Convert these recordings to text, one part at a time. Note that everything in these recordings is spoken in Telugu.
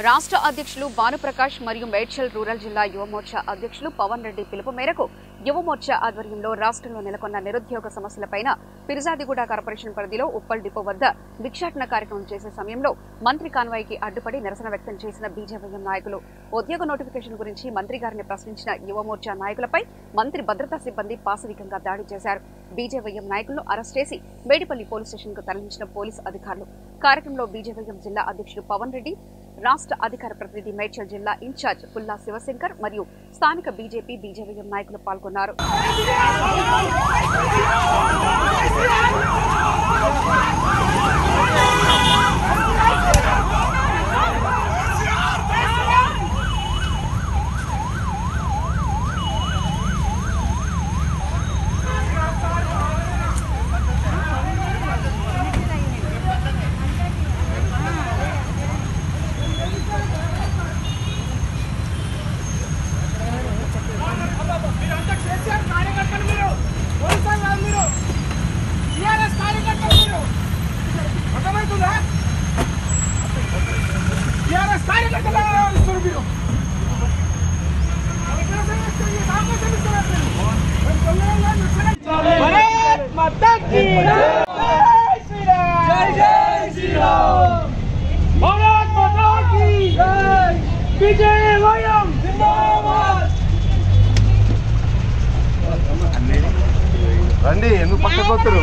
రాష్ట్ర అధ్యక్షులు భానుప్రకాష్ మరియు మేడ్చల్ రూరల్ జిల్లా యువమోర్చా అధ్యక్షులు పవన్ రెడ్డి పిలుపు మేరకు యువమోర్చా ఆధ్వర్యంలో రాష్ట్రంలో నెలకొన్న నిరుద్యోగ సమస్యలపైన పిరిజాదిగూడ కార్పొరేషన్ పరిధిలో ఉప్పల్ డిపో వద్ద భిక్షాటన కార్యక్రమం చేసే సమయంలో మంత్రి కాన్వాయ్కి అడ్డుపడి నిరసన వ్యక్తం చేసిన బీజేవైఎం నాయకులు ఉద్యోగ నోటిఫికేషన్ గురించి మంత్రి గారిని ప్రశ్నించిన యువమోర్చా నాయకులపై మంత్రి భద్రతా సిబ్బంది పాశవికంగా దాడి చేశారు బీజేవైఎం నాయకులను అరెస్ట్ చేసి మేడిపల్లి పోలీస్ స్టేషన్ కు తరలించిన పోలీస్ అధికారులు కార్యక్రమంలో బీజేవైఎం జిల్లా అధ్యక్షుడు పవన్ రెడ్డి రాష్ట్ర అధికార ప్రతినిధి మేడ్చల్ జిల్లా ఇన్ఛార్జ్ పుల్లా శివశంకర్ మరియు స్థానిక బీజేపీ బీజేవైఎం నాయకులు పాల్గొన్నారు మీరంతా కేసీఆర్ కార్యకర్తలు మీరు పోలీసులు కాదు మీరు టీఆర్ఎస్ కార్యకర్తలు మీరు అర్థమవుతుందా టీఆర్ఎస్ కార్యకర్తలు ఇస్తారు మీరు భారత్ మాతా కీ జై శ్రీరామ్ జై జై శ్రీరామ్ భారత్ మాతా కీ జై విజయవయం జిందాబాద్ రండి ఎందుకు పక్కకు వస్తారు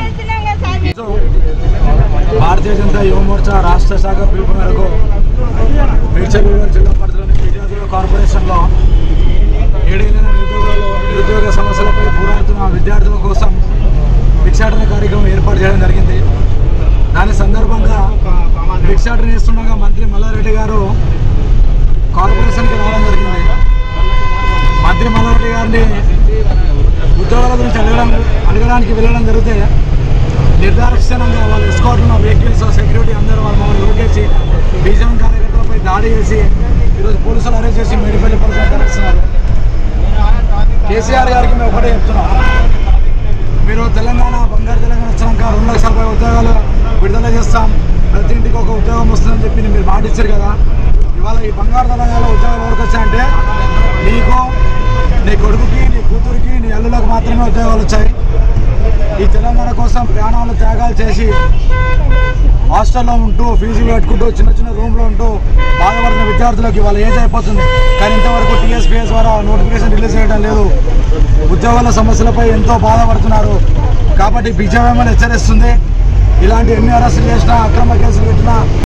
భారతీయ జనతా యువ మోర్చా రాష్ట్ర శాఖ పిలుపు మేరకు మేడ్చల్ రూరల్ జిల్లా పరిధిలోని పీజాదుల కార్పొరేషన్లో ఏడేళ్ల నిరుద్యోగాలు నిరుద్యోగ సమస్యలపై పోరాడుతున్న విద్యార్థుల కోసం భిక్షాటన కార్యక్రమం ఏర్పాటు చేయడం జరిగింది దాని సందర్భంగా భిక్షాటన చేస్తుండగా మంత్రి మల్లారెడ్డి గారు కార్పొరేషన్కి రావడం జరిగింది మంత్రి మల్లారెడ్డి గారిని ఉద్యోగాల గురించి అడగడం అడగడానికి వెళ్ళడం జరిగితే నిర్దాక్షిణంగా వాళ్ళ ఎస్కాట్ ఉన్న వెహికల్స్ సెక్యూరిటీ అందరూ వాళ్ళ మమ్మల్ని లోకేసి బీజేపీ కార్యకర్తలపై దాడి చేసి ఈరోజు పోలీసులు అరెస్ట్ చేసి మేడిపల్లి పోలీసులు తరలిస్తున్నారు కేసీఆర్ గారికి మేము ఒకటే చెప్తున్నాం మీరు తెలంగాణ బంగారు తెలంగాణ వచ్చినాక రెండు లక్షల రూపాయల ఉద్యోగాలు విడుదల చేస్తాం ప్రతి ఇంటికి ఒక ఉద్యోగం వస్తుందని చెప్పి మీరు మాట ఇచ్చారు కదా ఇవాళ ఈ బంగారు తెలంగాణలో ఉద్యోగాలు ఎవరికి వచ్చాయంటే నీకు నీ కొడుకుకి నీ కూతురికి నీ అల్లులకు మాత్రమే ఉద్యోగాలు వచ్చాయి ఈ తెలంగాణ కోసం ప్రాణాలు త్యాగాలు చేసి హాస్టల్లో ఉంటూ ఫీజులు కట్టుకుంటూ చిన్న చిన్న రూమ్లో ఉంటూ బాధపడుతున్న విద్యార్థులకు వాళ్ళ ఏజ్ అయిపోతుంది కానీ ఇంతవరకు టీఎస్పీఎస్ ద్వారా నోటిఫికేషన్ రిలీజ్ చేయడం లేదు ఉద్యోగాల సమస్యలపై ఎంతో బాధపడుతున్నారు కాబట్టి బీజేపీ హెచ్చరిస్తుంది ఇలాంటి ఎన్ని అరెస్టులు చేసినా అక్రమ కేసులు పెట్టినా